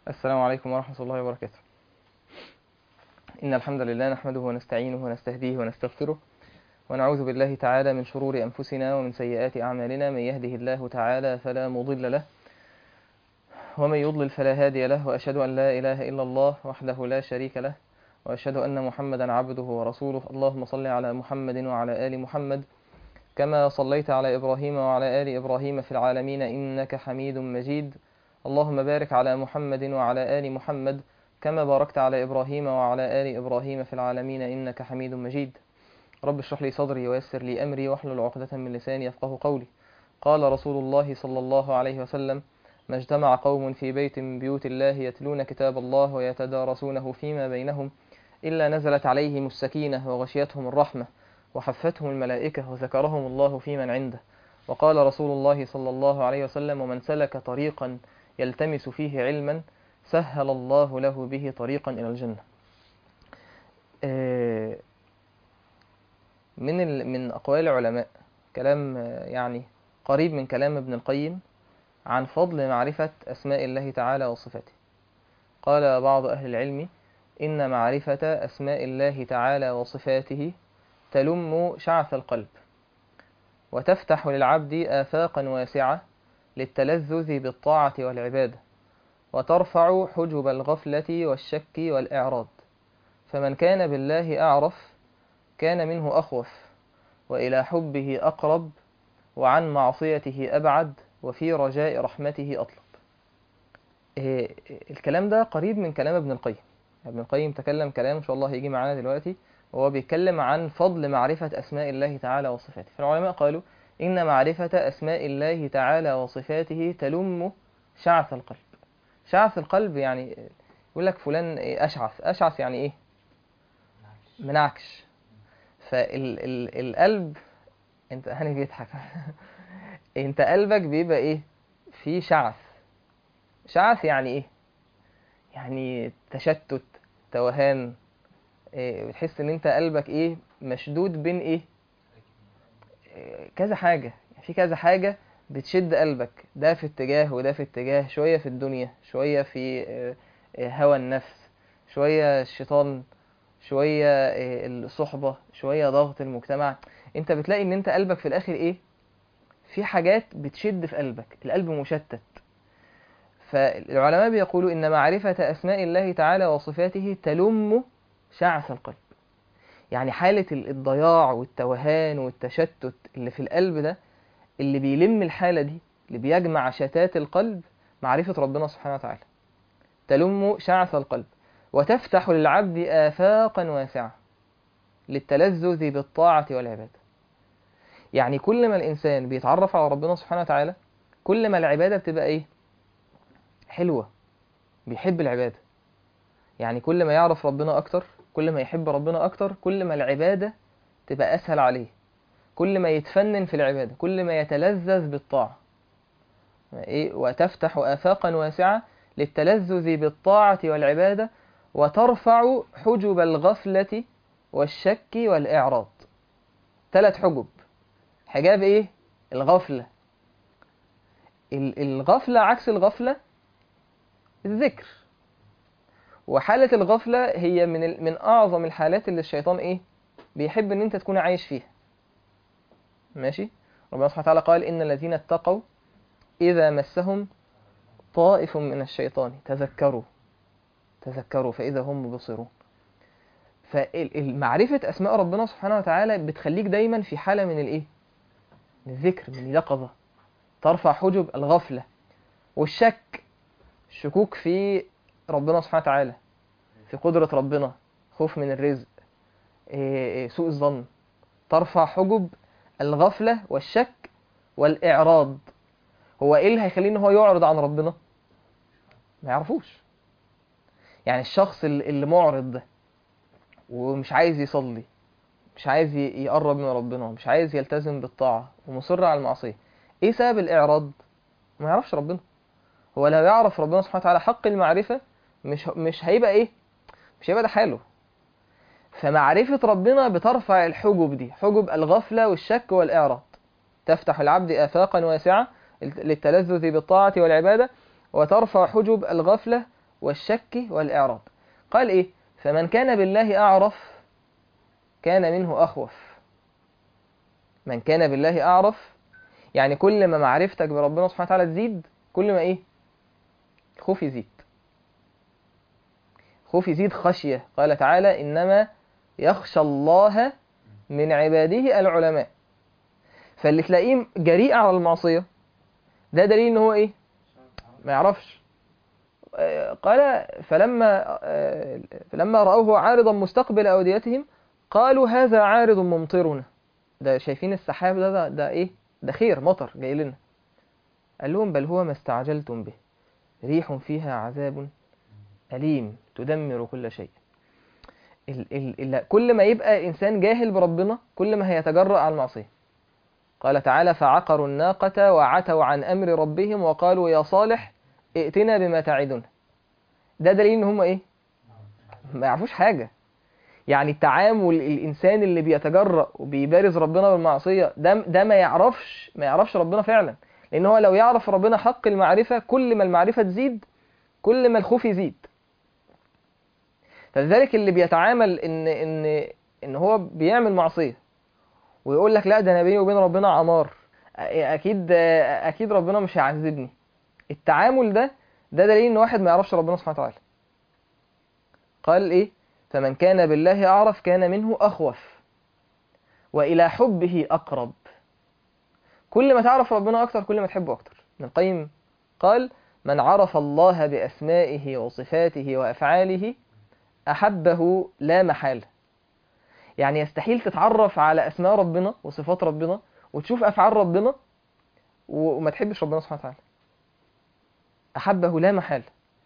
السلام عليكم ورحمة الله وبركاته إن الحمد لله نحمده ونستعينه ونستهديه ونستغفره ونعوذ بالله تعالى من شرور أنفسنا ومن سيئات أعمالنا من يهده الله تعالى فلا مضل له ومن يضلل فلا هادي له وأشهد أن لا إله إلا الله وحده لا شريك له وأشهد أن محمدا عبده ورسوله اللهم صل على محمد وعلى آل محمد كما صليت على إبراهيم وعلى آل إبراهيم في العالمين إنك حميد مجيد اللهم بارك على محمد وعلى آل محمد كما باركت على إبراهيم وعلى آل إبراهيم في العالمين إنك حميد مجيد رب اشرح لي صدري ويسر لي أمري واحلل عقدة من لساني يفقه قولي قال رسول الله صلى الله عليه وسلم ما اجتمع قوم في بيت من بيوت الله يتلون كتاب الله ويتدارسونه فيما بينهم إلا نزلت عليهم السكينة وغشيتهم الرحمة وحفتهم الملائكة وذكرهم الله في من عنده وقال رسول الله صلى الله عليه وسلم ومن سلك طريقا يلتمس فيه علما سهل الله له به طريقا إلى الجنة من من أقوال العلماء كلام يعني قريب من كلام ابن القيم عن فضل معرفة أسماء الله تعالى وصفاته قال بعض أهل العلم إن معرفة أسماء الله تعالى وصفاته تلم شعث القلب وتفتح للعبد آفاقا واسعة للتلذذ بالطاعة والعبادة وترفع حجب الغفلة والشك والإعراض فمن كان بالله أعرف كان منه أخوف وإلى حبه أقرب وعن معصيته أبعد وفي رجاء رحمته أطلب إيه الكلام ده قريب من كلام ابن القيم ابن القيم تكلم كلام إن شاء الله هيجي معانا دلوقتي وهو بيتكلم عن فضل معرفة أسماء الله تعالى وصفاته فالعلماء قالوا إن معرفة أسماء الله تعالى وصفاته تلم شعث القلب شعث القلب يعني يقول لك فلان أشعث أشعث يعني إيه منعكش فالقلب انت هاني بيضحك انت قلبك بيبقى ايه في شعث شعث يعني ايه يعني تشتت توهان إيه بتحس ان انت قلبك ايه مشدود بين ايه, إيه كذا حاجة في كذا حاجة بتشد قلبك ده في اتجاه وده في اتجاه شوية في الدنيا شوية في إيه هوى النفس شوية الشيطان شوية الصحبة شوية ضغط المجتمع انت بتلاقي ان انت قلبك في الاخر ايه في حاجات بتشد في قلبك القلب مشتت فالعلماء بيقولوا ان معرفة اسماء الله تعالى وصفاته تلم شعث القلب يعني حالة الضياع والتوهان والتشتت اللي في القلب ده اللي بيلم الحالة دي اللي بيجمع شتات القلب معرفة ربنا سبحانه وتعالى تلم شعث القلب وتفتح للعبد آفاقا واسعة للتلذذ بالطاعة والعبادة يعني كل ما الإنسان بيتعرف على ربنا سبحانه وتعالى كل ما العبادة بتبقى إيه حلوة بيحب العبادة يعني كل ما يعرف ربنا أكتر كل ما يحب ربنا أكتر كل ما العبادة تبقى أسهل عليه كل ما يتفنن في العبادة كل ما يتلذذ بالطاعة إيه وتفتح آفاقا واسعة للتلذذ بالطاعة والعبادة وترفع حجب الغفلة والشك والإعراض ثلاث حجب حجاب إيه؟ الغفلة الغفلة عكس الغفلة الذكر وحالة الغفلة هي من من أعظم الحالات اللي الشيطان إيه؟ بيحب إن أنت تكون عايش فيها ماشي؟ ربنا سبحانه وتعالى قال إن الذين اتقوا إذا مسهم طائف من الشيطان تذكروا تذكروا فإذا هم مبصرون فالمعرفة أسماء ربنا سبحانه وتعالى بتخليك دايما في حالة من الإيه؟ من الذكر من اليقظة ترفع حجب الغفلة والشك الشكوك في ربنا سبحانه وتعالى في قدرة ربنا خوف من الرزق سوء الظن ترفع حجب الغفلة والشك والإعراض هو إيه اللي هيخليه إن هو يعرض عن ربنا؟ ما يعرفوش يعني الشخص اللي معرض ده ومش عايز يصلي مش عايز يقرب من ربنا مش عايز يلتزم بالطاعة ومصر على المعصية ايه سبب الاعراض ما يعرفش ربنا هو لو يعرف ربنا سبحانه وتعالى حق المعرفة مش مش هيبقى ايه مش هيبقى ده حاله فمعرفة ربنا بترفع الحجب دي حجب الغفلة والشك والإعراض تفتح العبد آفاقا واسعة للتلذذ بالطاعة والعبادة وترفع حجب الغفلة والشك والإعراض قال إيه فمن كان بالله أعرف كان منه أخوف من كان بالله أعرف يعني كل ما معرفتك بربنا سبحانه وتعالى تزيد كل ما إيه الخوف يزيد خوف يزيد خشية قال تعالى إنما يخشى الله من عباده العلماء فاللي تلاقيه جريء على المعصية ده دليل إن هو إيه ما يعرفش آه، قال فلما آه، فلما رأوه عارضا مستقبل أوديتهم قالوا هذا عارض ممطرنا ده شايفين السحاب ده ده, ده إيه ده خير مطر جاي لنا قال لهم بل هو ما استعجلتم به ريح فيها عذاب أليم تدمر كل شيء ال ال ال كل ما يبقى إنسان جاهل بربنا كل ما هيتجرأ على المعصية قال تعالى فعقروا الناقة وعتوا عن أمر ربهم وقالوا يا صالح ائتنا بما تعدنا ده دليل إن هم إيه ما يعرفوش حاجة يعني التعامل الإنسان اللي بيتجرأ وبيبارز ربنا بالمعصية ده ده ما يعرفش ما يعرفش ربنا فعلا لأن هو لو يعرف ربنا حق المعرفة كل ما المعرفة تزيد كل ما الخوف يزيد فلذلك اللي بيتعامل ان ان ان هو بيعمل معصيه ويقول لك لا ده انا بيني وبين ربنا عمار اكيد اكيد ربنا مش هيعذبني التعامل ده ده دليل ان واحد ما يعرفش ربنا سبحانه وتعالى قال ايه فمن كان بالله اعرف كان منه اخوف والى حبه اقرب كل ما تعرف ربنا اكتر كل ما تحبه اكتر ابن القيم قال من عرف الله باسمائه وصفاته وافعاله أحبه لا محالة يعني يستحيل تتعرف على أسماء ربنا وصفات ربنا وتشوف أفعال ربنا وما تحبش ربنا سبحانه وتعالى أحبه لا محالة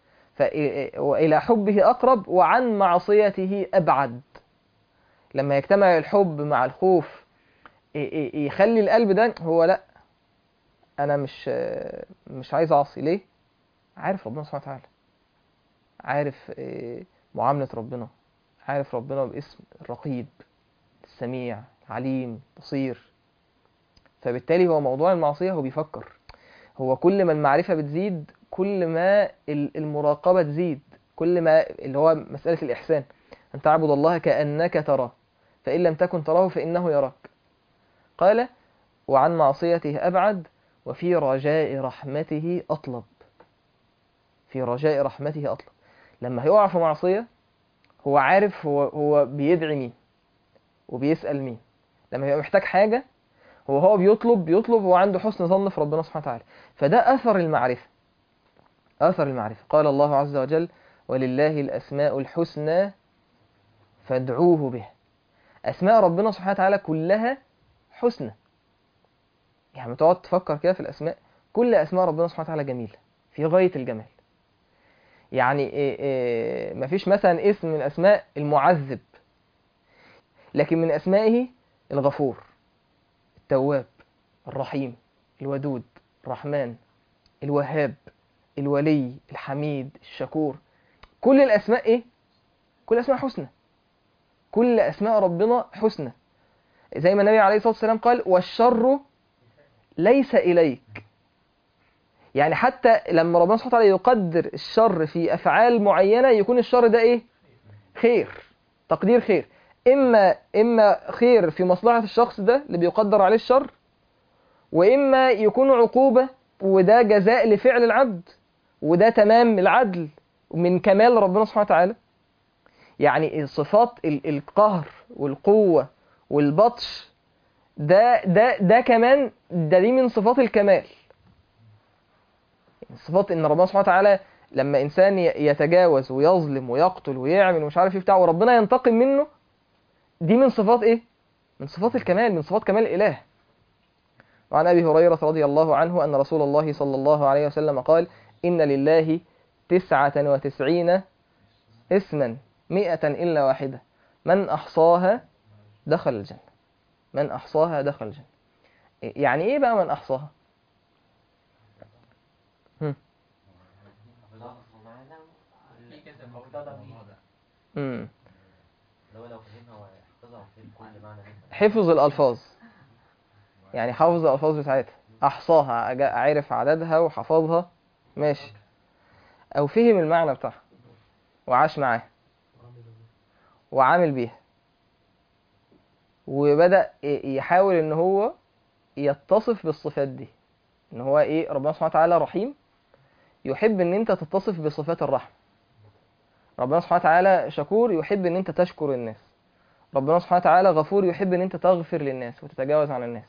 وإلى حبه أقرب وعن معصيته أبعد لما يجتمع الحب مع الخوف يخلي القلب ده هو لا أنا مش مش عايز أعصي ليه؟ عارف ربنا سبحانه وتعالى عارف معاملة ربنا عارف ربنا باسم الرقيب السميع عليم بصير فبالتالي هو موضوع المعصية هو بيفكر هو كل ما المعرفة بتزيد كل ما المراقبة تزيد كل ما اللي هو مسألة الإحسان أن تعبد الله كأنك تراه فإن لم تكن تراه فإنه يراك قال وعن معصيته أبعد وفي رجاء رحمته أطلب في رجاء رحمته أطلب لما هيقع في معصية هو عارف هو هو بيدعي مين وبيسأل مين لما يبقى محتاج حاجة هو هو بيطلب بيطلب وعنده حسن ظن في ربنا سبحانه وتعالى فده أثر المعرفة أثر المعرفة قال الله عز وجل ولله الأسماء الحسنى فادعوه به أسماء ربنا سبحانه وتعالى كلها حسنى يعني تقعد تفكر كده في الأسماء كل أسماء ربنا سبحانه وتعالى جميلة في غاية الجمال يعني إيه إيه مفيش مثلا اسم من أسماء المعذب لكن من أسمائه الغفور التواب الرحيم الودود الرحمن الوهاب الولي الحميد الشكور كل الأسماء إيه؟ كل أسماء حسنى كل أسماء ربنا حسنى زي ما النبي عليه الصلاة والسلام قال والشر ليس إليك يعني حتى لما ربنا سبحانه وتعالى يقدر الشر في أفعال معينة يكون الشر ده إيه؟ خير تقدير خير إما إما خير في مصلحة الشخص ده اللي بيقدر عليه الشر وإما يكون عقوبة وده جزاء لفعل العبد وده تمام العدل من كمال ربنا سبحانه وتعالى يعني صفات القهر والقوة والبطش ده ده ده كمان ده دي من صفات الكمال صفات ان ربنا سبحانه وتعالى لما انسان يتجاوز ويظلم ويقتل ويعمل ومش عارف ايه بتاع وربنا ينتقم منه دي من صفات ايه من صفات الكمال من صفات كمال الاله وعن ابي هريره رضي الله عنه ان رسول الله صلى الله عليه وسلم قال ان لله تسعة وتسعين اسما مئة إلا واحدة من أحصاها دخل الجنة من أحصاها دخل الجنة يعني إيه بقى من أحصاها هم. مم. حفظ الألفاظ يعني حفظ الألفاظ بتاعتها أحصاها عرف عددها وحفظها ماشي أو فهم المعنى بتاعها وعاش معاها وعامل بيها وبدأ ي- يحاول ان هو يتصف بالصفات دي ان هو ايه ربنا سبحانه وتعالى رحيم يحب ان انت تتصف بصفات الرحمة ربنا سبحانه وتعالى شكور يحب ان انت تشكر الناس ربنا سبحانه وتعالى غفور يحب ان انت تغفر للناس وتتجاوز عن الناس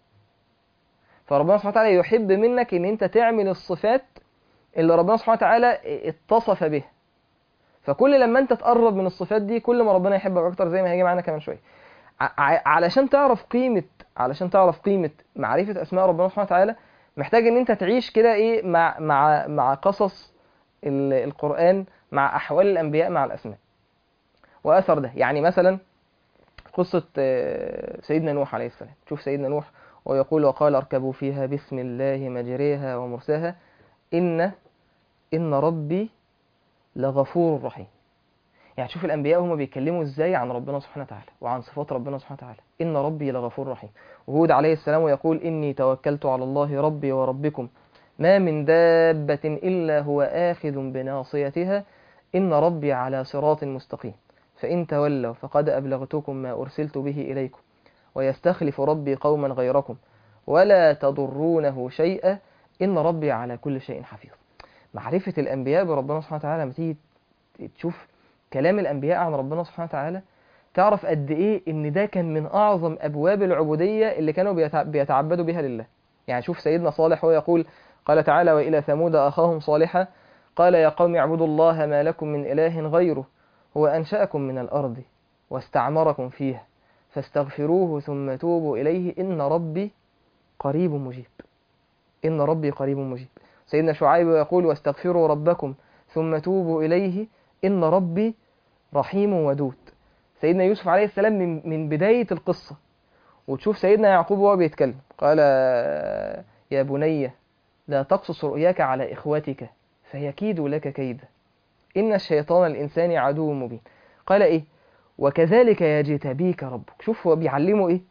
فربنا سبحانه وتعالى يحب منك ان انت تعمل الصفات اللي ربنا سبحانه وتعالى اتصف بها فكل لما انت تقرب من الصفات دي كل ما ربنا يحبك اكتر زي ما هيجي معانا كمان شويه ع- ع- علشان تعرف قيمه علشان تعرف قيمه معرفه اسماء ربنا سبحانه وتعالى محتاج ان انت تعيش كده ايه مع مع مع قصص ال- القران مع احوال الانبياء مع الاسماء واثر ده يعني مثلا قصه آه، سيدنا نوح عليه السلام شوف سيدنا نوح ويقول وقال اركبوا فيها بسم الله مجريها ومرساها ان ان ربي لغفور رحيم يعني شوف الانبياء هم بيتكلموا ازاي عن ربنا سبحانه وتعالى وعن صفات ربنا سبحانه وتعالى ان ربي لغفور رحيم وهود عليه السلام ويقول اني توكلت على الله ربي وربكم ما من دابة الا هو آخذ بناصيتها ان ربي على صراط مستقيم فان تولوا فقد ابلغتكم ما ارسلت به اليكم ويستخلف ربي قوما غيركم ولا تضرونه شيئا ان ربي على كل شيء حفيظ معرفة الأنبياء بربنا سبحانه وتعالى لما تيجي تشوف كلام الأنبياء عن ربنا سبحانه وتعالى تعرف قد إيه إن ده كان من أعظم أبواب العبودية اللي كانوا بيتع- بيتعبدوا بها لله يعني شوف سيدنا صالح هو يقول قال تعالى وإلى ثمود أخاهم صالحا قال يا قوم اعبدوا الله ما لكم من إله غيره هو أنشأكم من الأرض واستعمركم فيها فاستغفروه ثم توبوا إليه إن ربي قريب مجيب إن ربي قريب مجيب سيدنا شعيب يقول واستغفروا ربكم ثم توبوا إليه إن ربي رحيم ودود سيدنا يوسف عليه السلام من, من بداية القصة وتشوف سيدنا يعقوب وهو بيتكلم قال يا بني لا تقصص رؤياك على إخوتك فيكيدوا لك كيدا إن الشيطان الإنسان عدو مبين قال إيه وكذلك يجتبيك ربك شوف هو بيعلمه إيه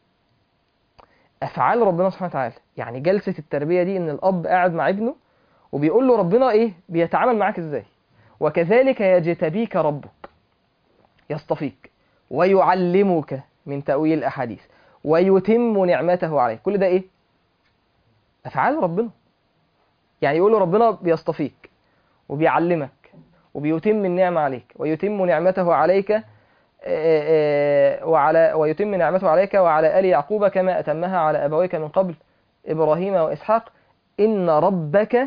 أفعال ربنا سبحانه وتعالى يعني جلسة التربية دي إن الأب قاعد مع ابنه وبيقول له ربنا ايه بيتعامل معاك ازاي وكذلك يجتبيك ربك يصطفيك ويعلمك من تأويل الأحاديث ويتم نعمته عليك كل ده ايه أفعال ربنا يعني يقول له ربنا بيصطفيك وبيعلمك وبيتم النعمة عليك ويتم نعمته عليك آه، آه، وعلى ويتم نعمته عليك وعلى آل يعقوب كما أتمها على أبويك من قبل إبراهيم وإسحاق إن ربك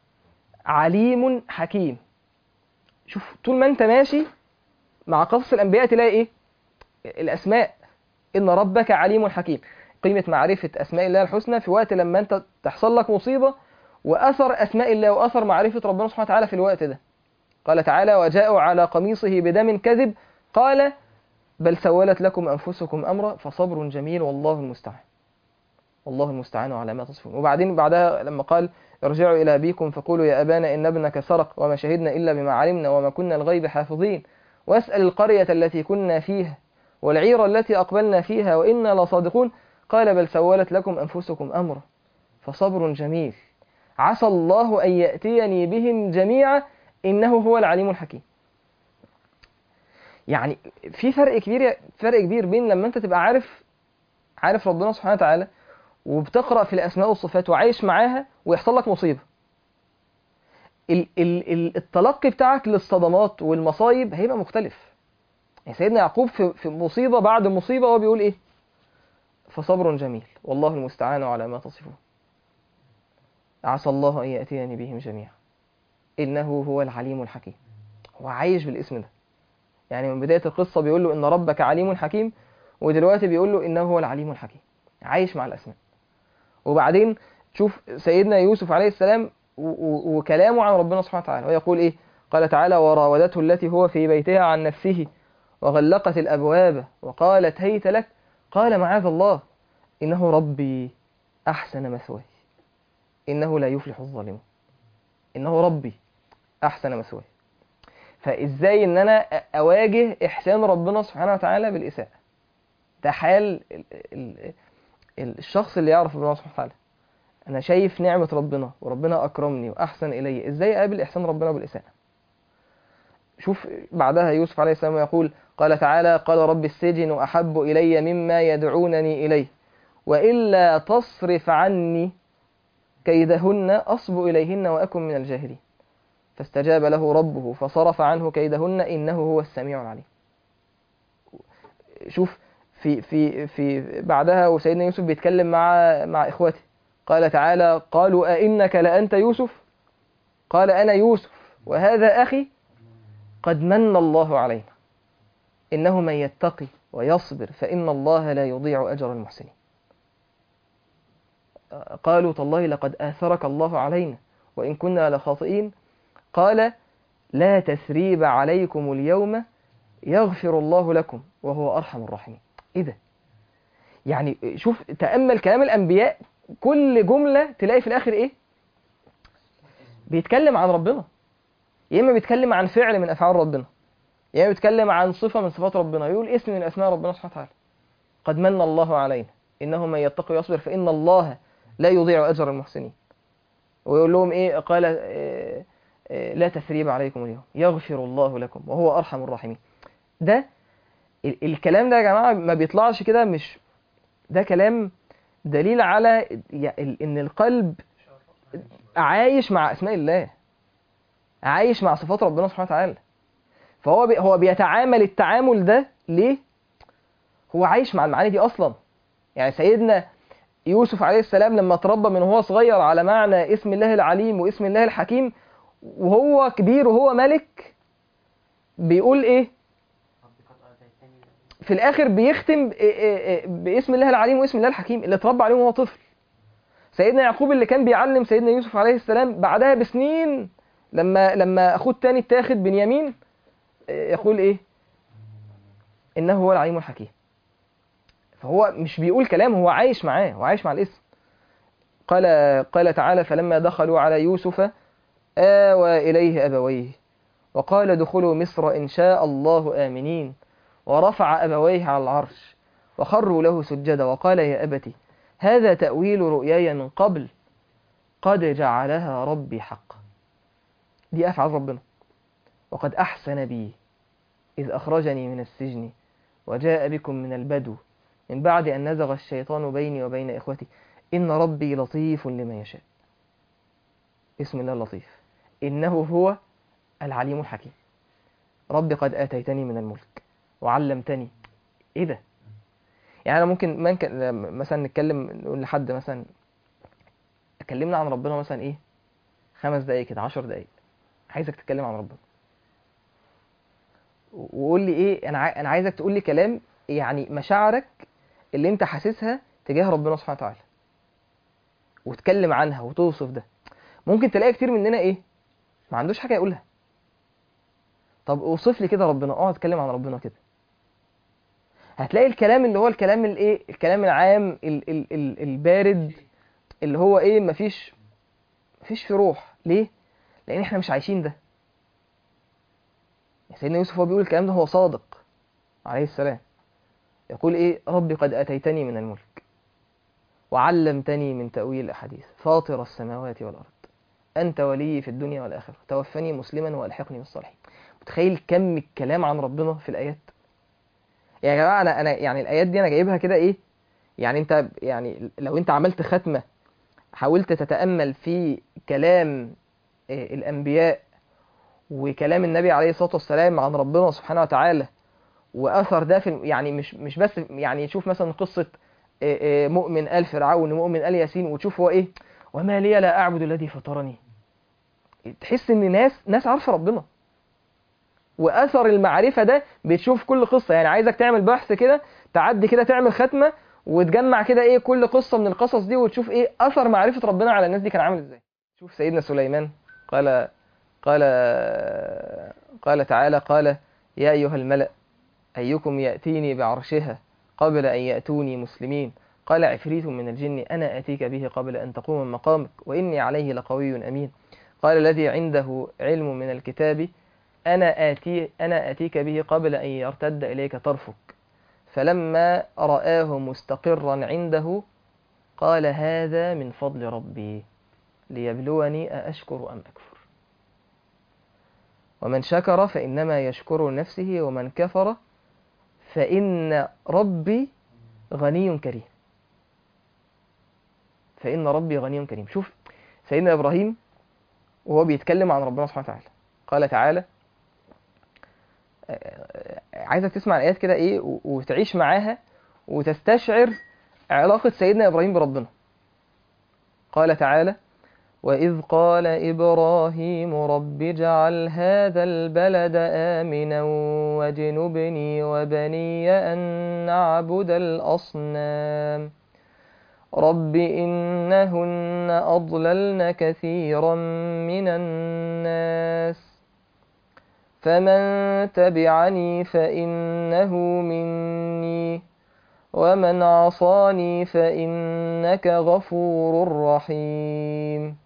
عليم حكيم شوف طول ما انت ماشي مع قصص الانبياء تلاقي ايه الاسماء ان ربك عليم حكيم قيمة معرفة اسماء الله الحسنى في وقت لما انت تحصل لك مصيبة واثر اسماء الله واثر معرفة ربنا سبحانه وتعالى في الوقت ده قال تعالى وجاءوا على قميصه بدم كذب قال بل سولت لكم انفسكم امرا فصبر جميل والله المستعان والله المستعان على ما تصفون وبعدين بعدها لما قال ارجعوا إلى أبيكم فقولوا يا أبانا إن ابنك سرق وما شهدنا إلا بما علمنا وما كنا الغيب حافظين واسأل القرية التي كنا فيها والعير التي أقبلنا فيها وإنا لصادقون قال بل سولت لكم أنفسكم أمرا فصبر جميل عسى الله أن يأتيني بهم جميعا إنه هو العليم الحكيم يعني في فرق كبير فرق كبير بين لما انت تبقى عارف عارف ربنا سبحانه وتعالى وبتقرأ في الأسماء والصفات وعايش معاها ويحصل لك مصيبة ال ال ال التلقي بتاعك للصدمات والمصايب هيبقى مختلف يعني سيدنا يعقوب في, في مصيبة بعد مصيبة هو بيقول إيه فصبر جميل والله المستعان على ما تصفون عسى الله أن يأتيني بهم جميعا إنه هو العليم الحكيم هو عايش بالاسم ده يعني من بداية القصة بيقول له إن ربك عليم حكيم ودلوقتي بيقول له إنه هو العليم الحكيم عايش مع الأسماء وبعدين تشوف سيدنا يوسف عليه السلام و- و- وكلامه عن ربنا سبحانه وتعالى ويقول إيه قال تعالى وراودته التي هو في بيتها عن نفسه وغلقت الأبواب وقالت هيت لك قال معاذ الله إنه ربي أحسن مثواي إنه لا يفلح الظالمون إنه ربي أحسن مثواي فإزاي إن أنا أ- أواجه إحسان ربنا سبحانه وتعالى بالإساءة ده حال ال- ال- ال- الشخص اللي يعرف ربنا سبحانه وتعالى أنا شايف نعمة ربنا وربنا أكرمني وأحسن إلي إزاي أقابل إحسان ربنا بالإساءة شوف بعدها يوسف عليه السلام يقول قال تعالى قال رب السجن أحب إلي مما يدعونني إليه وإلا تصرف عني كيدهن أصب إليهن وأكن من الجاهلين فاستجاب له ربه فصرف عنه كيدهن إنه هو السميع العليم شوف في في في بعدها وسيدنا يوسف بيتكلم مع مع إخوته قال تعالى قالوا أئنك لأنت يوسف قال أنا يوسف وهذا أخي قد من الله علينا إنه من يتقي ويصبر فإن الله لا يضيع أجر المحسنين قالوا تالله لقد آثرك الله علينا وإن كنا لخاطئين قال لا تثريب عليكم اليوم يغفر الله لكم وهو أرحم الراحمين إيه ده يعني شوف تأمل كلام الأنبياء كل جملة تلاقي في الآخر إيه بيتكلم عن ربنا يا إما بيتكلم عن فعل من أفعال ربنا يا إما بيتكلم عن صفة من صفات ربنا يقول اسم من أسماء ربنا سبحانه وتعالى قد من الله علينا إنه من يتقي ويصبر فإن الله لا يضيع أجر المحسنين ويقول لهم إيه قال إيه إيه لا تثريب عليكم اليوم يغفر الله لكم وهو أرحم الراحمين ده ال- الكلام ده يا جماعة ما بيطلعش كده مش ده كلام دليل على يا- ال- إن القلب عايش مع أسماء الله عايش مع صفات ربنا سبحانه وتعالى فهو بي هو بيتعامل التعامل ده ليه؟ هو عايش مع المعاني دي أصلا يعني سيدنا يوسف عليه السلام لما تربى من هو صغير على معنى اسم الله العليم واسم الله الحكيم وهو كبير وهو ملك بيقول ايه في الاخر بيختم إيه إيه إيه باسم الله العليم واسم الله الحكيم اللي اتربى عليهم وهو طفل سيدنا يعقوب اللي كان بيعلم سيدنا يوسف عليه السلام بعدها بسنين لما لما اخوه التاني اتاخد بنيامين إيه يقول ايه انه هو العليم الحكيم فهو مش بيقول كلام هو عايش معاه هو عايش مع الاسم قال قال تعالى فلما دخلوا على يوسف آوى إليه أبويه وقال ادخلوا مصر إن شاء الله آمنين ورفع أبويه على العرش وخروا له سجدا وقال يا أبتي هذا تأويل رؤياي من قبل قد جعلها ربي حقا دي أفعال ربنا وقد أحسن بي إذ أخرجني من السجن وجاء بكم من البدو من بعد أن نزغ الشيطان بيني وبين إخوتي إن ربي لطيف لما يشاء اسم الله اللطيف إنه هو العليم الحكيم ربي قد آتيتني من الملك وعلمتني إيه ده يعني أنا ممكن ممكن مثلا نتكلم نقول لحد مثلا كلمنا عن ربنا مثلا إيه خمس دقايق كده عشر دقايق عايزك تتكلم عن ربنا وقول لي ايه انا عاي... انا عايزك تقول لي كلام يعني مشاعرك اللي انت حاسسها تجاه ربنا سبحانه وتعالى وتكلم عنها وتوصف ده ممكن تلاقي كتير مننا ايه ما عندوش حاجه يقولها طب اوصف لي كده ربنا اقعد اتكلم عن ربنا كده هتلاقي الكلام اللي هو الكلام الايه الكلام العام ال... ال... ال... البارد اللي هو ايه مفيش مفيش في روح ليه لان احنا مش عايشين ده سيدنا يوسف هو بيقول الكلام ده هو صادق عليه السلام يقول ايه ربي قد اتيتني من الملك وعلمتني من تاويل الاحاديث فاطر السماوات والارض انت ولي في الدنيا والاخره توفني مسلما والحقني بالصالحين متخيل كم الكلام عن ربنا في الايات يا جماعه انا انا يعني الايات دي انا جايبها كده ايه يعني انت يعني لو انت عملت ختمه حاولت تتامل في كلام إيه الانبياء وكلام النبي عليه الصلاه والسلام عن ربنا سبحانه وتعالى واثر ده في يعني مش مش بس يعني تشوف مثلا قصه مؤمن ال فرعون ومؤمن ال ياسين وتشوف هو ايه وما لي لا اعبد الذي فطرني تحس ان ناس ناس عارفه ربنا واثر المعرفه ده بتشوف كل قصه يعني عايزك تعمل بحث كده تعدي كده تعمل ختمه وتجمع كده ايه كل قصه من القصص دي وتشوف ايه اثر معرفه ربنا على الناس دي كان عامل ازاي شوف سيدنا سليمان قال قال قال تعالى قال يا ايها الملأ أيكم يأتيني بعرشها قبل أن يأتوني مسلمين قال عفريت من الجن أنا آتيك به قبل أن تقوم من مقامك وإني عليه لقوي أمين قال الذي عنده علم من الكتاب أنا آتي أنا آتيك به قبل أن يرتد إليك طرفك فلما رآه مستقرا عنده قال هذا من فضل ربي ليبلوني أأشكر أم أكفر ومن شكر فإنما يشكر لنفسه ومن كفر فإن ربي غني كريم فإن ربي غني كريم شوف سيدنا إبراهيم وهو بيتكلم عن ربنا سبحانه وتعالى قال تعالى عايزك تسمع الآيات كده إيه و- وتعيش معاها وتستشعر علاقة سيدنا إبراهيم بربنا قال تعالى وإذ قال إبراهيم رب اجعل هذا البلد آمنا واجنبني وبني أن نعبد الأصنام رب إنهن أضللن كثيرا من الناس فمن تبعني فإنه مني ومن عصاني فإنك غفور رحيم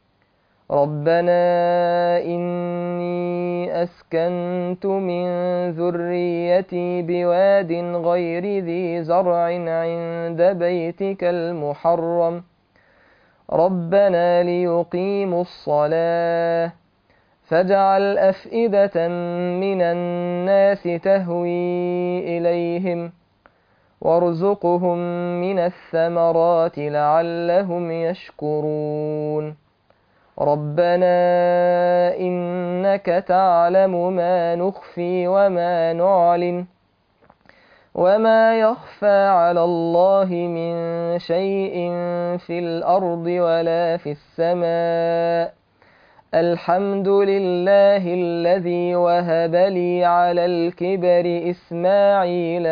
ربنا إني أسكنت من ذريتي بواد غير ذي زرع عند بيتك المحرم ربنا ليقيموا الصلاة فاجعل أفئدة من الناس تهوي إليهم وارزقهم من الثمرات لعلهم يشكرون ربنا إنك تعلم ما نخفي وما نعلن وما يخفى على الله من شيء في الأرض ولا في السماء الحمد لله الذي وهب لي على الكبر إسماعيل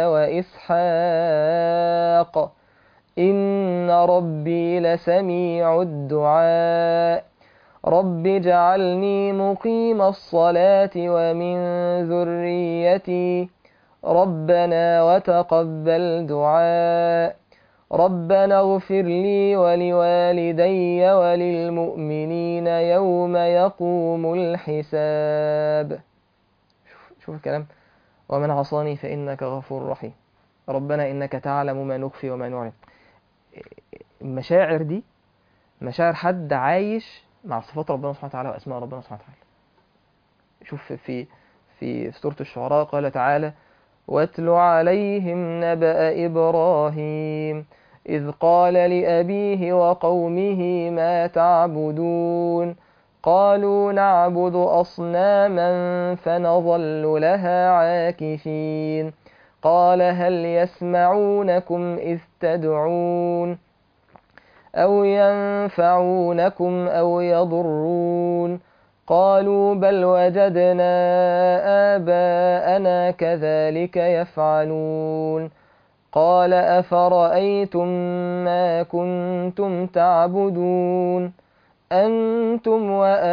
وإسحاق إن ربي لسميع الدعاء رب اجعلني مقيم الصلاة ومن ذريتي ربنا وتقبل دعاء ربنا اغفر لي ولوالدي وللمؤمنين يوم يقوم الحساب شوف, شوف الكلام ومن عصاني فإنك غفور رحيم ربنا إنك تعلم ما نخفي وما نعلن المشاعر دي مشاعر حد عايش مع صفات ربنا سبحانه وتعالى وأسماء ربنا سبحانه وتعالى شوف في في سورة الشعراء قال تعالى واتل عليهم نبأ إبراهيم إذ قال لأبيه وقومه ما تعبدون قالوا نعبد أصناما فنظل لها عاكفين قال هل يسمعونكم إذ تدعون أو ينفعونكم أو يضرون قالوا بل وجدنا آباءنا كذلك يفعلون قال أفرأيتم ما كنتم تعبدون أنتم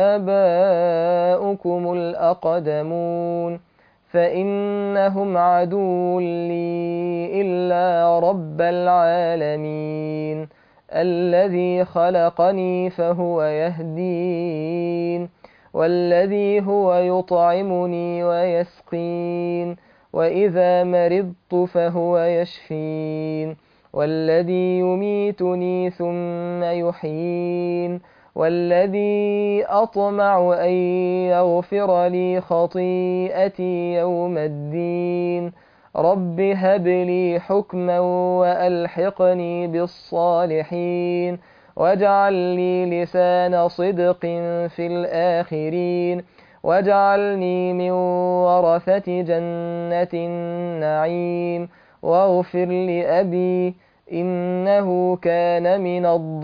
وآباؤكم الأقدمون فإنهم عدو لي إلا رب العالمين الذي خلقني فهو يهدين والذي هو يطعمني ويسقين وإذا مرضت فهو يشفين والذي يميتني ثم يحيين والذي أطمع أن يغفر لي خطيئتي يوم الدين رب هب لي حكما وألحقني بالصالحين واجعل لي لسان صدق في الآخرين واجعلني من ورثة جنة النعيم واغفر لأبي إنه كان من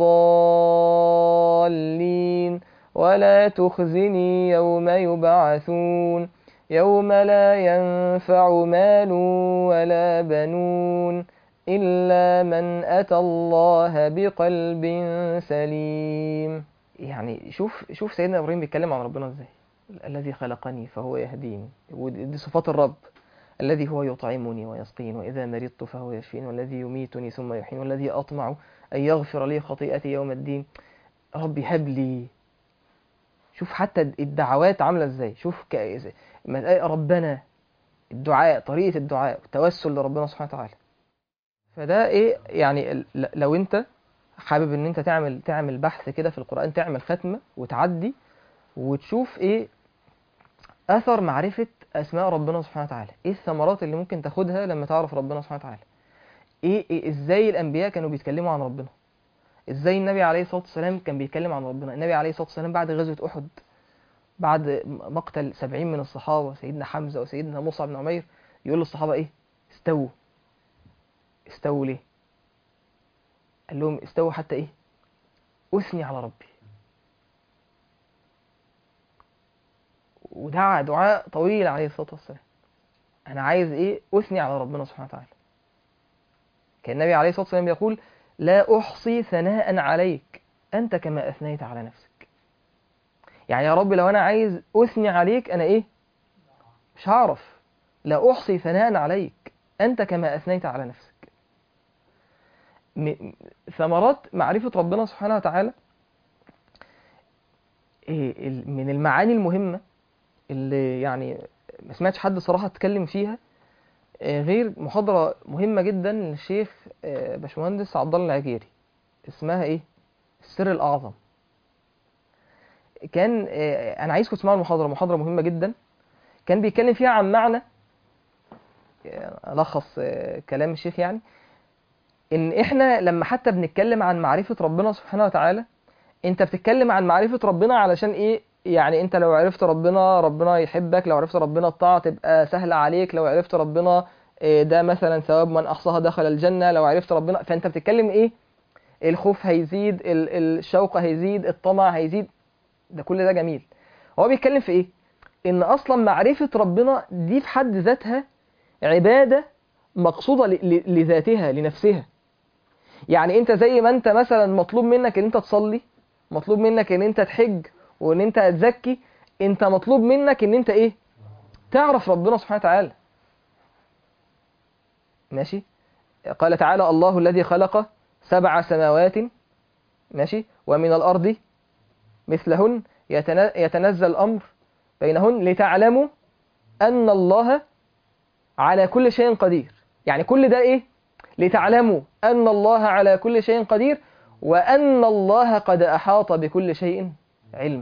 الضالين ولا تخزني يوم يبعثون يوم لا ينفع مال ولا بنون إلا من أتى الله بقلب سليم يعني شوف شوف سيدنا إبراهيم بيتكلم عن ربنا إزاي الذي خلقني فهو يهدين ودي صفات الرب الذي هو يطعمني ويسقين وإذا مرضت فهو يشفين والذي يميتني ثم يحين والذي أطمع أن يغفر لي خطيئتي يوم الدين ربي هب لي شوف حتى الدعوات عاملة ازاي شوف ك... ربنا الدعاء طريقة الدعاء والتوسل لربنا سبحانه وتعالى فده ايه يعني لو انت حابب ان انت تعمل تعمل بحث كده في القرآن تعمل ختمة وتعدي وتشوف ايه اثر معرفه اسماء ربنا سبحانه وتعالى ايه الثمرات اللي ممكن تاخدها لما تعرف ربنا سبحانه وتعالى ايه, إيه ازاي الانبياء كانوا بيتكلموا عن ربنا ازاي النبي عليه الصلاه والسلام كان بيتكلم عن ربنا النبي عليه الصلاه والسلام بعد غزوه احد بعد مقتل سبعين من الصحابه سيدنا حمزه وسيدنا مصعب بن عمير يقول للصحابه ايه استووا استووا ليه قال لهم استووا حتى ايه اثني على ربي ودعا دعاء طويل عليه الصلاه والسلام انا عايز ايه اثني على ربنا سبحانه وتعالى كان النبي عليه الصلاه والسلام يقول لا احصي ثناء عليك انت كما اثنيت على نفسك يعني يا رب لو انا عايز اثني عليك انا ايه مش هعرف لا احصي ثناء عليك انت كما اثنيت على نفسك م- ثمرات معرفه ربنا سبحانه وتعالى إيه ال- من المعاني المهمه اللي يعني ما سمعتش حد صراحه اتكلم فيها آه، غير محاضره مهمه جدا للشيخ آه، باشمهندس عبد الله العجيري اسمها ايه السر الاعظم كان آه، انا عايزكم تسمعوا المحاضره محاضره مهمه جدا كان بيتكلم فيها عن معنى آه، الخص آه، كلام الشيخ يعني ان احنا لما حتى بنتكلم عن معرفه ربنا سبحانه وتعالى انت بتتكلم عن معرفه ربنا علشان ايه يعني انت لو عرفت ربنا ربنا يحبك لو عرفت ربنا الطاعه تبقى سهله عليك لو عرفت ربنا آه، ده مثلا ثواب من احصاها دخل الجنه لو عرفت ربنا فانت بتتكلم ايه الخوف هيزيد ال- الشوق هيزيد الطمع هيزيد ده كل ده جميل هو بيتكلم في ايه ان اصلا معرفة ربنا دي في حد ذاتها عبادة مقصودة ل- ل- لذاتها لنفسها يعني انت زي ما انت مثلا مطلوب منك ان انت تصلي مطلوب منك ان انت تحج وان انت تزكي انت مطلوب منك ان انت ايه تعرف ربنا سبحانه وتعالى ماشي قال تعالى الله الذي خلق سبع سماوات ماشي ومن الأرض مثلهن يتن- يتنزل الأمر بينهن لتعلموا أن الله على كل شيء قدير يعني كل ده إيه لتعلموا أن الله على كل شيء قدير وأن الله قد أحاط بكل شيء علما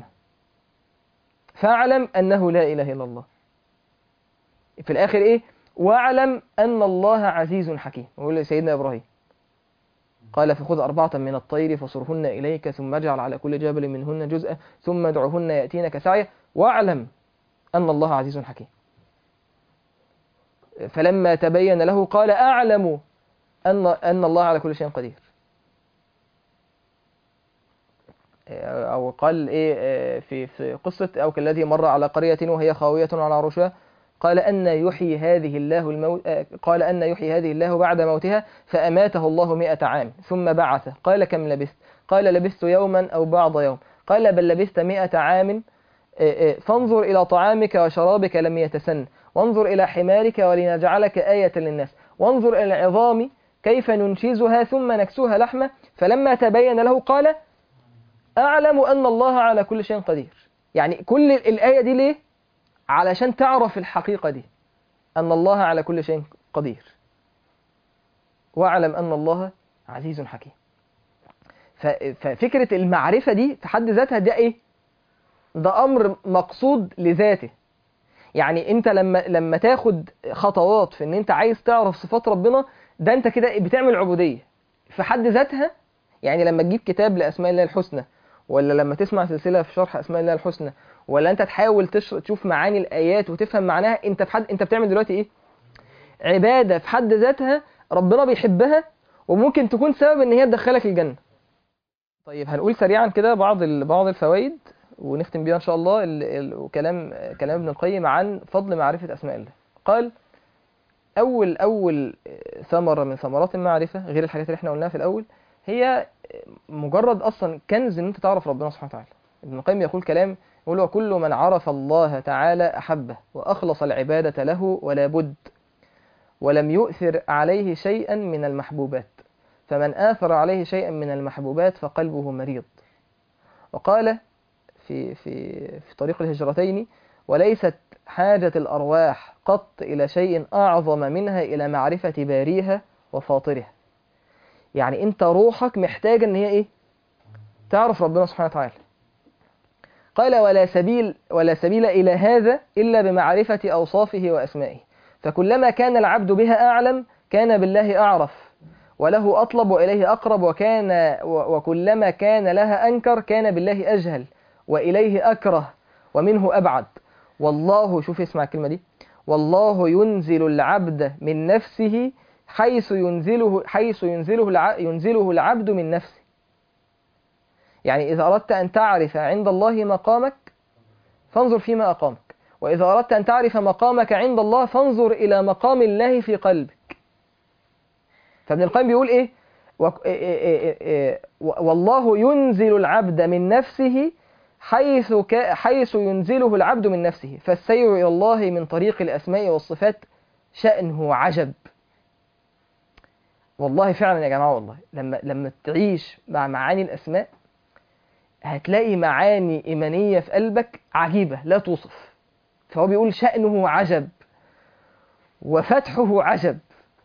فاعلم أنه لا إله إلا الله في الآخر إيه واعلم أن الله عزيز حكيم ويقول لسيدنا إبراهيم قال فخذ أربعة من الطير فصرهن إليك ثم اجعل على كل جبل منهن جزءا ثم ادعهن يأتينك سعيا واعلم أن الله عزيز حكيم فلما تبين له قال أعلم أن أن الله على كل شيء قدير أو قال إيه في في قصة أو كالذي مر على قرية وهي خاوية على عروشها قال أن يحيي هذه الله الموت قال أن يحيي هذه الله بعد موتها فأماته الله مئة عام ثم بعثه قال كم لبثت قال لبثت يوما أو بعض يوم قال بل لبثت مئة عام فانظر إلى طعامك وشرابك لم يتسن وانظر إلى حمارك ولنجعلك آية للناس وانظر إلى العظام كيف ننشزها ثم نكسوها لحمة فلما تبين له قال أعلم أن الله على كل شيء قدير يعني كل الآية دي ليه علشان تعرف الحقيقة دي أن الله على كل شيء قدير واعلم أن الله عزيز حكيم ففكرة المعرفة دي في حد ذاتها ده إيه ده أمر مقصود لذاته يعني أنت لما لما تاخد خطوات في أن أنت عايز تعرف صفات ربنا ده أنت كده بتعمل عبودية في حد ذاتها يعني لما تجيب كتاب لأسماء الله الحسنى ولا لما تسمع سلسلة في شرح أسماء الله الحسنى ولا أنت تحاول تش... تشوف معاني الآيات وتفهم معناها أنت في حد أنت بتعمل دلوقتي إيه؟ عبادة في حد ذاتها ربنا بيحبها وممكن تكون سبب إن هي تدخلك الجنة. طيب هنقول سريعا كده بعض ال... بعض الفوائد ونختم بيها إن شاء الله ال... ال... كلام كلام ابن القيم عن فضل معرفة أسماء الله. قال أول أول ثمرة من ثمرات المعرفة غير الحاجات اللي احنا قلناها في الأول هي مجرد أصلا كنز إن أنت تعرف ربنا سبحانه وتعالى. ابن القيم يقول كلام يقول وكل من عرف الله تعالى أحبه وأخلص العبادة له ولا بد ولم يؤثر عليه شيئا من المحبوبات فمن آثر عليه شيئا من المحبوبات فقلبه مريض وقال في في في طريق الهجرتين وليست حاجة الأرواح قط إلى شيء أعظم منها إلى معرفة باريها وفاطرها يعني أنت روحك محتاجة إن هي إيه تعرف ربنا سبحانه وتعالى قال ولا سبيل ولا سبيل إلى هذا إلا بمعرفة أوصافه وأسمائه فكلما كان العبد بها أعلم كان بالله أعرف وله أطلب وإليه أقرب وكان وكلما كان لها أنكر كان بالله أجهل وإليه أكره ومنه أبعد والله شوف اسمع الكلمة دي والله ينزل العبد من نفسه حيث ينزله حيث ينزله الع... ينزله العبد من نفسه يعني إذا أردت أن تعرف عند الله مقامك فانظر فيما أقامك وإذا أردت أن تعرف مقامك عند الله فانظر إلى مقام الله في قلبك فابن القيم بيقول إيه وك... إيه إيه إيه والله ينزل العبد من نفسه حيث ك... حيث ينزله العبد من نفسه فالسير إلى الله من طريق الأسماء والصفات شأنه عجب والله فعلا يا جماعة والله لما لما تعيش مع معاني الأسماء هتلاقي معاني إيمانية في قلبك عجيبة لا توصف فهو بيقول شأنه عجب وفتحه عجب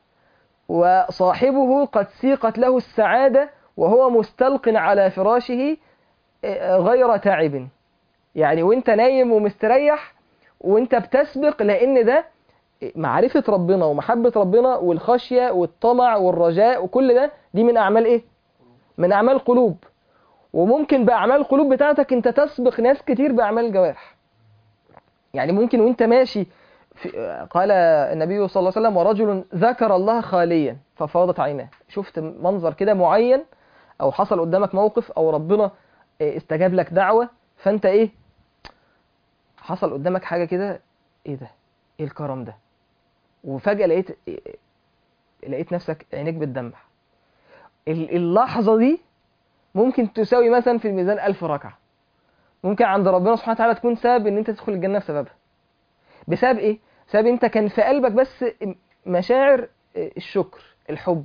وصاحبه قد سيقت له السعادة وهو مستلق على فراشه غير تعب يعني وانت نايم ومستريح وانت بتسبق لان ده معرفة ربنا ومحبة ربنا والخشية والطمع والرجاء وكل ده دي من أعمال إيه؟ من أعمال قلوب وممكن بأعمال القلوب بتاعتك أنت تسبق ناس كتير بأعمال الجوارح يعني ممكن وأنت ماشي في قال النبي صلى الله عليه وسلم ورجل ذكر الله خاليا ففاضت عيناه شفت منظر كده معين أو حصل قدامك موقف أو ربنا استجاب لك دعوة فأنت إيه حصل قدامك حاجة كده إيه ده إيه الكرم ده وفجأة لقيت لقيت نفسك عينيك بتدمع اللحظة دي ممكن تساوي مثلا في الميزان ألف ركعة ممكن عند ربنا سبحانه وتعالى تكون سبب ان انت تدخل الجنة بسببها بسبب ايه؟ بسبب انت كان في قلبك بس مشاعر الشكر الحب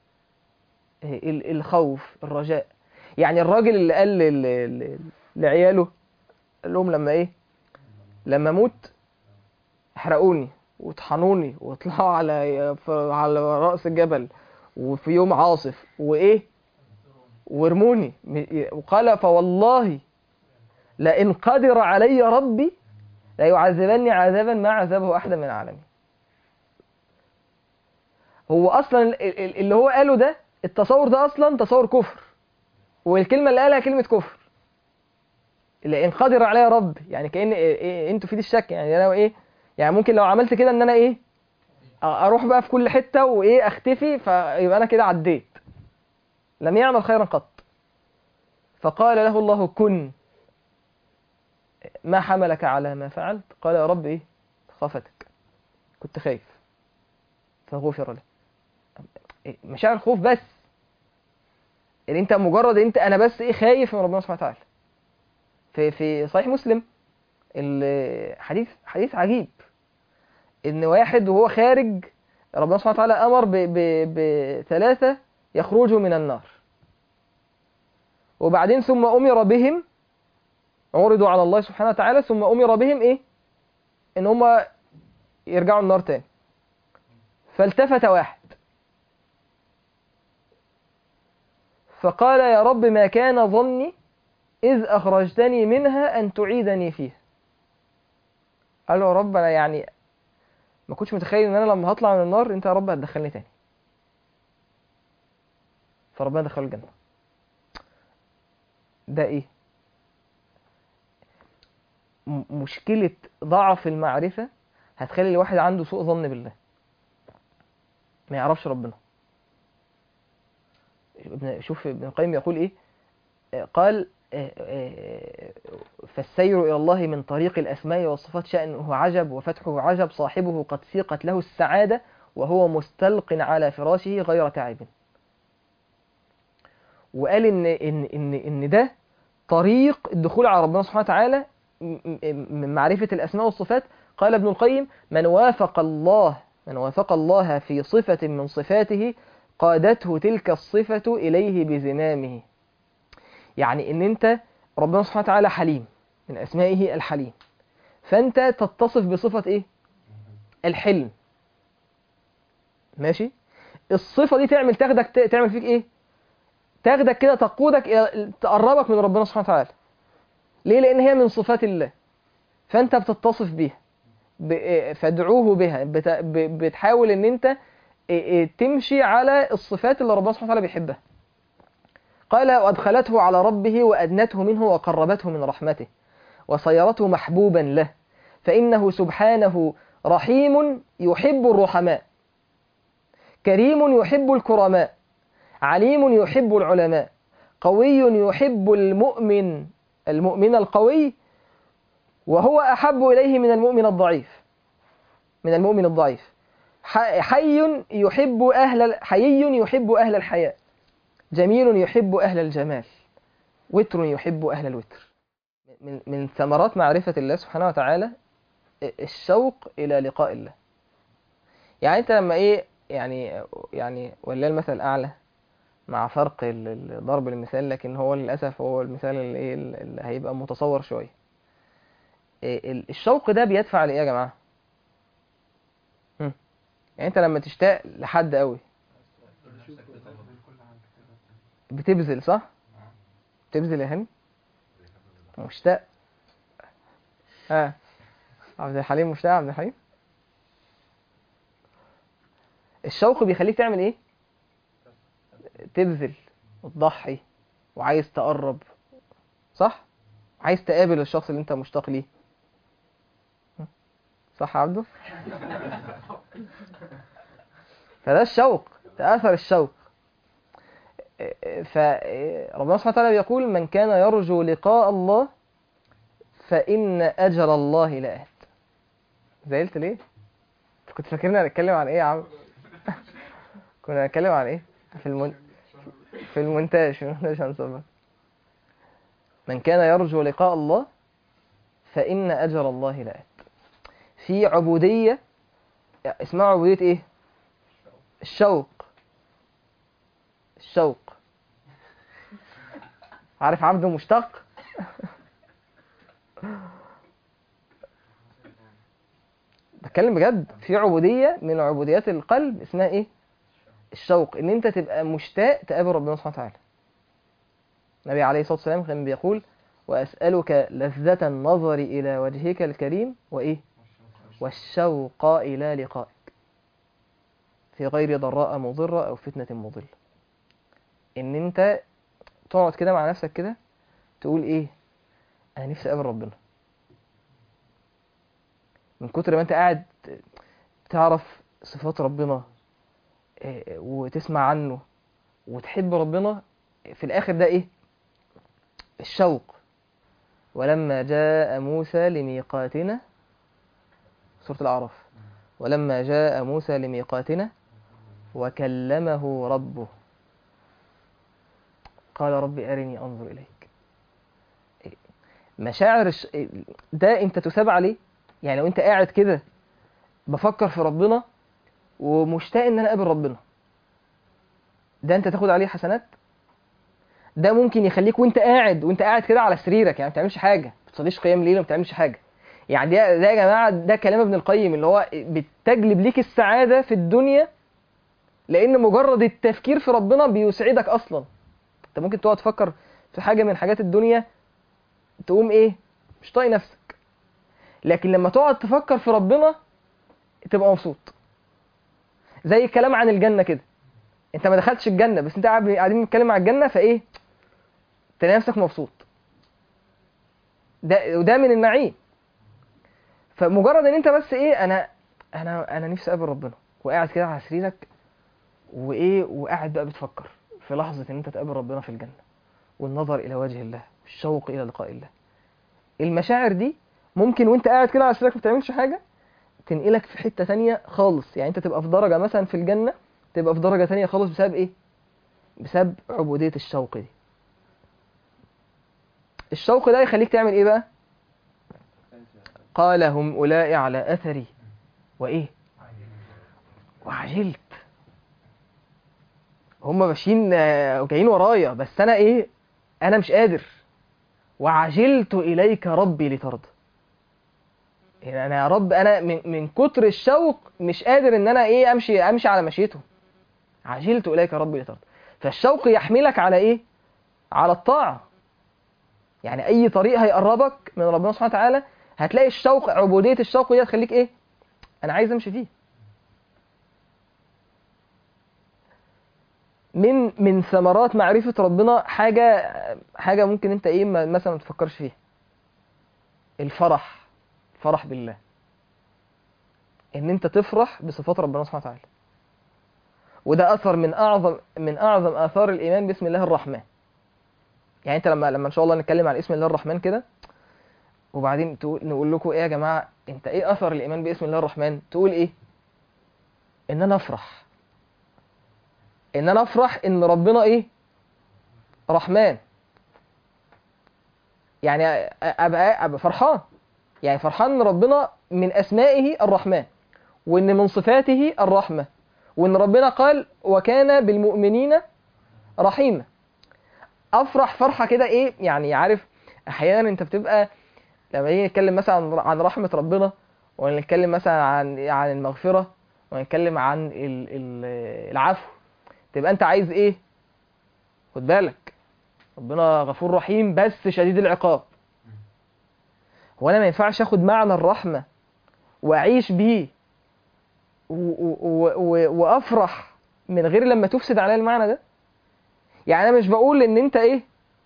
الخوف الرجاء يعني الراجل اللي قال لعياله قال لهم لما ايه لما اموت احرقوني وطحنوني واطلعوا على على راس الجبل وفي يوم عاصف وايه وارموني وقال فوالله لئن قدر علي ربي لا يعذبني عذابا ما عذبه احد من العالمين هو اصلا اللي هو قاله ده التصور ده اصلا تصور كفر والكلمه اللي قالها كلمه كفر لئن قدر علي رب يعني كان إيه انتوا في دي الشك يعني انا ايه يعني ممكن لو عملت كده ان انا ايه اروح بقى في كل حته وايه اختفي فيبقى انا كده عديت لم يعمل خيرا قط فقال له الله كن ما حملك على ما فعلت قال يا رب ايه خافتك كنت خايف فغفر له مشاعر الخوف بس اللي انت مجرد انت انا بس ايه خايف من ربنا سبحانه وتعالى في في صحيح مسلم الحديث حديث عجيب ان واحد وهو خارج ربنا سبحانه وتعالى امر بثلاثه يخرجوا من النار وبعدين ثم امر بهم عرضوا على الله سبحانه وتعالى ثم امر بهم ايه ان هم يرجعوا النار تاني فالتفت واحد فقال يا رب ما كان ظني إذ أخرجتني منها أن تعيدني فيها قال له يا رب أنا يعني ما كنتش متخيل إن أنا لما هطلع من النار أنت يا رب هتدخلني تاني فربنا دخله الجنة ده إيه؟ مشكلة ضعف المعرفة هتخلي الواحد عنده سوء ظن بالله ما يعرفش ربنا شوف ابن القيم يقول ايه قال فالسير إلى الله من طريق الأسماء والصفات شأنه عجب وفتحه عجب صاحبه قد سيقت له السعادة وهو مستلق على فراشه غير تعب وقال إن, إن, إن, إن ده طريق الدخول على ربنا سبحانه وتعالى من معرفة الأسماء والصفات قال ابن القيم من وافق الله من وافق الله في صفة من صفاته قادته تلك الصفة إليه بزمامه يعني ان انت ربنا سبحانه وتعالى حليم من اسمائه الحليم فانت تتصف بصفة ايه الحلم ماشي الصفة دي تعمل تاخدك تعمل فيك ايه تاخدك كده تقودك تقربك من ربنا سبحانه وتعالى ليه لان هي من صفات الله فانت بتتصف بيها ب- فادعوه بها بت- ب- بتحاول ان انت تمشي على الصفات اللي ربنا سبحانه وتعالى بيحبها قال وادخلته على ربه وادنته منه وقربته من رحمته وصيرته محبوبا له فانه سبحانه رحيم يحب الرحماء كريم يحب الكرماء عليم يحب العلماء قوي يحب المؤمن المؤمن القوي وهو أحب إليه من المؤمن الضعيف من المؤمن الضعيف ح- حي يحب أهل حيي يحب أهل الحياء جميل يحب أهل الجمال وتر يحب أهل الوتر من من ثمرات معرفة الله سبحانه وتعالى الشوق إلى لقاء الله يعني أنت لما إيه يعني يعني ولله المثل الأعلى مع فرق ال- ال- ضرب المثال لكن هو للأسف هو المثال اللي, إيه اللي هيبقى متصور شوية إيه ال- الشوق ده بيدفع لإيه يا جماعة؟ هم. يعني أنت لما تشتاق لحد قوي بتبذل صح؟ بتبذل يا هاني؟ مشتاق ها عبد الحليم مشتاق عبد الحليم؟ الشوق بيخليك تعمل ايه؟ تبذل وتضحي وعايز تقرب صح؟ عايز تقابل الشخص اللي انت مشتاق ليه صح يا عبده؟ فده الشوق ده اثر الشوق فربنا سبحانه وتعالى بيقول من كان يرجو لقاء الله فإن أجل الله لآت زعلت ليه؟ أنت كنت فاكرني هنتكلم عن إيه يا عم؟ كنا هنتكلم عن إيه؟ في المن... في المونتاج في المونتاج هنصبر من كان يرجو لقاء الله فإن أجل الله لآت في عبودية اسمها عبودية إيه؟ الشوق الشوق عارف عبده مشتاق بتكلم بجد في عبودية من عبوديات القلب اسمها ايه الشوق ان انت تبقى مشتاق تقابل ربنا سبحانه وتعالى النبي عليه الصلاة والسلام كان بيقول وأسألك لذة النظر إلى وجهك الكريم وإيه والشوق إلى لقائك في غير ضراء مضرة أو فتنة مضلة ان انت تقعد كده مع نفسك كده تقول ايه انا نفسي اقابل ربنا من كتر ما انت قاعد تعرف صفات ربنا إيه، وتسمع عنه وتحب ربنا في الاخر ده ايه الشوق ولما جاء موسى لميقاتنا سورة الأعراف ولما جاء موسى لميقاتنا وكلمه ربه قال رب أرني أنظر إليك مشاعر الش... ده أنت تثاب عليه يعني لو أنت قاعد كده بفكر في ربنا ومشتاق إن أنا أقابل ربنا ده أنت تاخد عليه حسنات ده ممكن يخليك وأنت قاعد وأنت قاعد كده على سريرك يعني ما بتعملش حاجة ما بتصليش قيام ليل وما بتعملش حاجة يعني ده, ده يا جماعة ده كلام ابن القيم اللي هو بتجلب ليك السعادة في الدنيا لأن مجرد التفكير في ربنا بيسعدك أصلا انت ممكن تقعد تفكر في حاجه من حاجات الدنيا تقوم ايه مش طايق نفسك لكن لما تقعد تفكر في ربنا تبقى مبسوط زي الكلام عن الجنه كده انت ما دخلتش الجنه بس انت قاعد قاعدين بنتكلم عن الجنه فايه تلاقي نفسك مبسوط ده وده من النعيم فمجرد ان انت بس ايه انا انا انا نفسي اقابل ربنا وقاعد كده على سريرك وايه وقاعد بقى بتفكر في لحظة إن أنت تقابل ربنا في الجنة والنظر إلى وجه الله والشوق إلى لقاء الله المشاعر دي ممكن وأنت قاعد كده على سريرك ما بتعملش حاجة تنقلك في حتة تانية خالص يعني أنت تبقى في درجة مثلا في الجنة تبقى في درجة تانية خالص بسبب إيه؟ بسبب عبودية الشوق دي الشوق ده يخليك تعمل إيه بقى؟ قال هم أولئك على أثري وإيه؟ وعجلت هم ماشيين آه، وجايين ورايا بس انا ايه انا مش قادر وعجلت اليك ربي لترضى يعني انا يا رب انا من, من كتر الشوق مش قادر ان انا ايه امشي امشي على مشيتهم عجلت اليك ربي لترضى فالشوق يحملك على ايه على الطاعه يعني اي طريق هيقربك من ربنا سبحانه وتعالى هتلاقي الشوق عبوديه الشوق دي هتخليك ايه انا عايز امشي فيه من من ثمرات معرفه ربنا حاجه حاجه ممكن انت ايه ما- مثلا ما تفكرش فيها الفرح الفرح بالله ان انت تفرح بصفات ربنا سبحانه وتعالى وده اثر من اعظم من اعظم اثار الايمان باسم الله الرحمن يعني انت لما لما ان شاء الله نتكلم عن اسم الله الرحمن كده وبعدين تقول نقول لكم ايه يا جماعه انت ايه اثر الايمان باسم الله الرحمن تقول ايه ان انا افرح ان انا افرح ان ربنا ايه رحمن يعني ابقى ابقى فرحان يعني فرحان ان ربنا من اسمائه الرحمن وان من صفاته الرحمه وان ربنا قال وكان بالمؤمنين رحيما افرح فرحه كده ايه يعني عارف احيانا انت بتبقى لما نيجي نتكلم مثلا عن- عن رحمه ربنا ولا نتكلم مثلا عن عن المغفره ونتكلم عن ال- ال- العفو تبقى انت عايز ايه خد بالك ربنا غفور رحيم بس شديد العقاب هو انا ما ينفعش اخد معنى الرحمه واعيش بيه و- و- و- وافرح من غير لما تفسد عليا المعنى ده يعني انا مش بقول ان انت ايه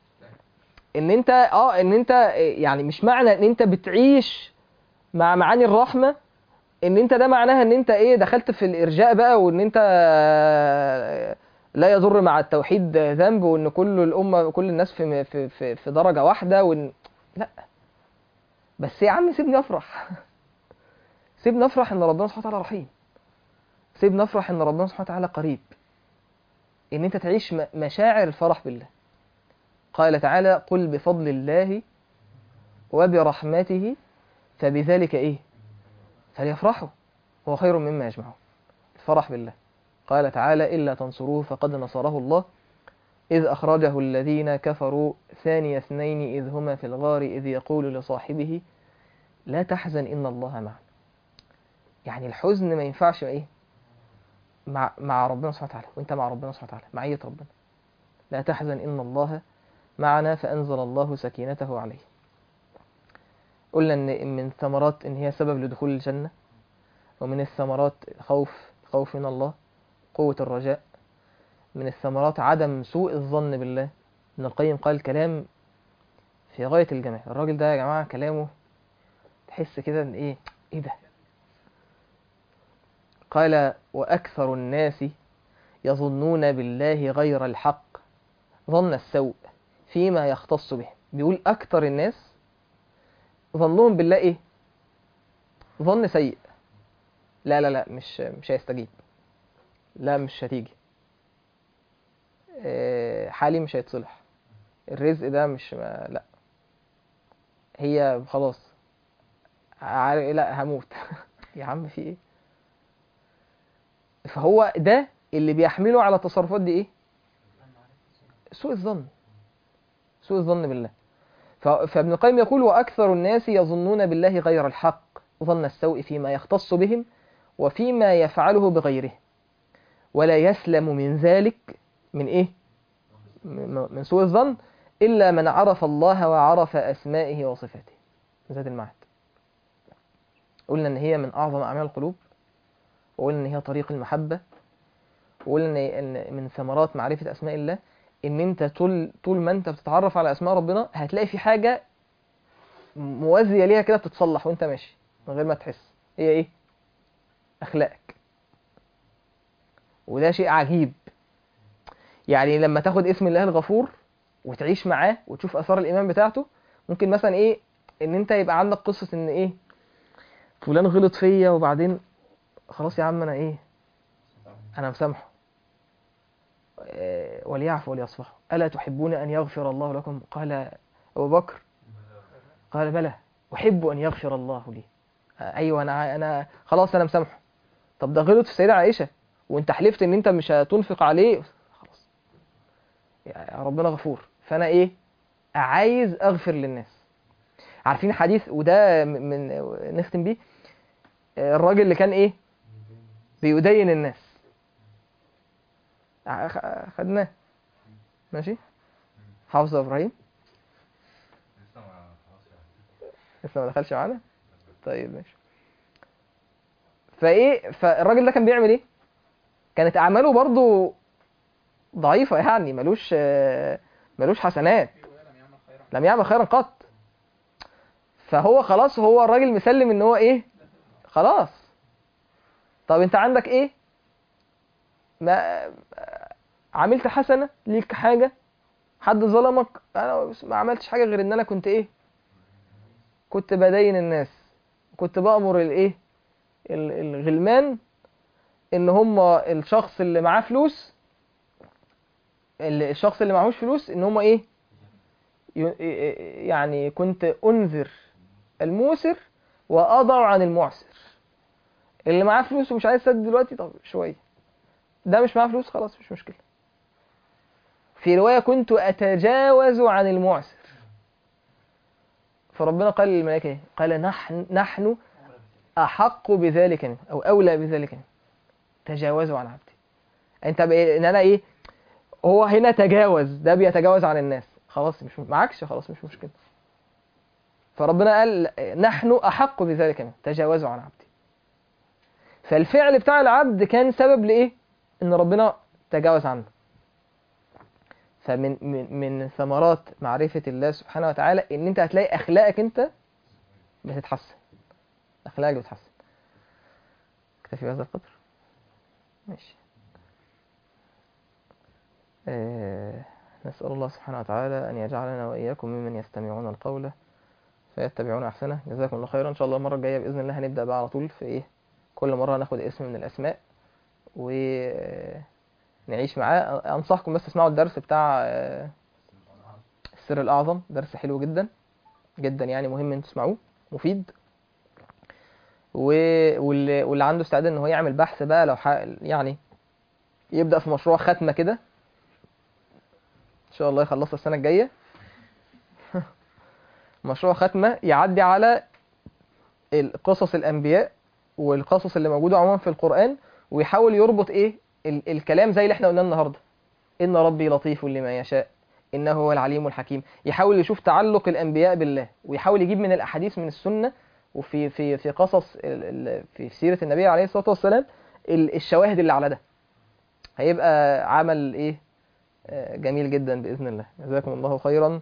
ان انت اه ان انت إيه، يعني مش معنى ان انت بتعيش مع معاني الرحمه ان انت ده معناها ان انت ايه دخلت في الارجاء بقى وان انت آه، لا يضر مع التوحيد ذنب وان كل الامه كل الناس في في في, في درجه واحده وان لا بس يا عم سيبني افرح سيبني افرح ان ربنا سبحانه وتعالى رحيم سيبني افرح ان ربنا سبحانه وتعالى قريب ان انت تعيش م- مشاعر الفرح بالله قال تعالى قل بفضل الله وبرحمته فبذلك ايه فليفرحوا هو خير مما يجمعون الفرح بالله قال تعالى إلا تنصروه فقد نصره الله إذ أخرجه الذين كفروا ثاني اثنين إذ هما في الغار إذ يقول لصاحبه لا تحزن إن الله معنا يعني الحزن ما ينفعش إيه مع مع ربنا سبحانه وتعالى وانت مع ربنا سبحانه وتعالى معية ربنا لا تحزن إن الله معنا فأنزل الله سكينته عليه قلنا إن من ثمرات إن هي سبب لدخول الجنة ومن الثمرات خوف خوف من الله قوة الرجاء من الثمرات عدم سوء الظن بالله ابن القيم قال كلام في غاية الجمال الراجل ده يا جماعة كلامه تحس كده ان ايه ايه ده قال وأكثر الناس يظنون بالله غير الحق ظن السوء فيما يختص به بيقول أكثر الناس ظنهم بالله ايه ظن سيء لا لا لا مش مش هيستجيب لا مش هتيجي آه، حالي مش هيتصلح الرزق ده مش ما لا هي خلاص عارف لا هموت يا عم في ايه فهو ده اللي بيحمله على التصرفات دي ايه سوء الظن سوء الظن بالله ف- فابن القيم يقول واكثر الناس يظنون بالله غير الحق ظن السوء فيما يختص بهم وفيما يفعله بغيره ولا يسلم من ذلك من ايه م- من سوء الظن الا من عرف الله وعرف اسمائه وصفاته زاد المعهد قلنا ان هي من اعظم اعمال القلوب وقلنا ان هي طريق المحبه وقلنا ان إن من ثمرات معرفه اسماء الله ان انت طول طول ما انت بتتعرف على اسماء ربنا هتلاقي في حاجه موازيه ليها كده بتتصلح وانت ماشي من غير ما تحس هي ايه اخلاقك وده شيء عجيب يعني لما تاخد اسم الله الغفور وتعيش معاه وتشوف اثار الايمان بتاعته ممكن مثلا ايه ان انت يبقى عندك قصه ان ايه فلان غلط فيا وبعدين خلاص يا عم انا ايه انا مسامحه آه، وليعفوا وليصفحوا الا تحبون ان يغفر الله لكم قال ابو بكر قال بلى احب ان يغفر الله لي آه، ايوه انا انا خلاص انا مسامحه طب ده غلط في السيده عائشه وانت حلفت ان انت مش هتنفق عليه خلاص يا ربنا غفور فانا ايه عايز اغفر للناس عارفين حديث وده من من- نختم بيه آه، الراجل اللي كان ايه بيدين الناس ع- خ- خدناه ماشي حافظ ابراهيم لسه ما دخلش معانا طيب ماشي فايه فالراجل ده كان بيعمل ايه كانت اعماله برضو ضعيفه يعني ملوش آه، ملوش حسنات لم يعمل خيرا قط فهو خلاص هو الراجل مسلم ان هو ايه خلاص طب انت عندك ايه ما عملت حسنه ليك حاجه حد ظلمك انا ما عملتش حاجه غير ان انا كنت ايه كنت بدين الناس كنت بأمر الايه ال- الغلمان ان هم الشخص اللي معاه فلوس ال- الشخص اللي معهوش فلوس ان هم ايه ي- يعني كنت انذر الموسر واضع عن المعسر اللي معاه فلوس ومش عايز يسدد دلوقتي طب شويه ده مش معاه فلوس خلاص مش مشكله في روايه كنت اتجاوز عن المعسر فربنا قال للملائكه إيه؟ قال نحن نحن احق بذلك منه او اولى بذلك منه تجاوزوا عن عبدي انت بإيه؟ ان انا ايه هو هنا تجاوز ده بيتجاوز عن الناس خلاص مش معكش خلاص مش مشكله فربنا قال نحن احق بذلك منه تجاوزوا عن عبدي فالفعل بتاع العبد كان سبب لايه ان ربنا تجاوز عنه فمن من من ثمرات معرفة الله سبحانه وتعالى ان انت هتلاقي اخلاقك انت بتتحسن اخلاقك بتتحسن اكتفي بهذا القدر ماشي آه نسأل الله سبحانه وتعالى أن يجعلنا وإياكم ممن يستمعون القول فيتبعون أحسنه جزاكم الله خيرا إن شاء الله المرة الجاية بإذن الله هنبدأ بقى على طول في إيه كل مرة هناخد اسم من الأسماء ونعيش معاه أنصحكم بس تسمعوا الدرس بتاع آه، السر الأعظم درس حلو جدا جدا يعني مهم ان تسمعوه مفيد و... واللي... واللي عنده استعداد ان هو يعمل بحث بقى لو ح... يعني يبدأ في مشروع ختمة كده ان شاء الله يخلصها السنة الجاية مشروع ختمة يعدي على قصص الأنبياء والقصص اللي موجودة عموما في القرآن ويحاول يربط ايه ال... الكلام زي اللي احنا قلناه النهارده إن ربي لطيف لما يشاء إنه هو العليم الحكيم يحاول يشوف تعلق الأنبياء بالله ويحاول يجيب من الأحاديث من السنة وفي في في قصص ال- ال- في سيرة النبي عليه الصلاة والسلام ال- الشواهد اللي على ده هيبقى عمل إيه آه، جميل جدا بإذن الله جزاكم الله خيرا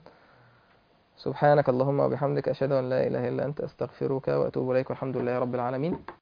سبحانك اللهم وبحمدك أشهد أن لا إله إلا أنت أستغفرك وأتوب إليك والحمد لله رب العالمين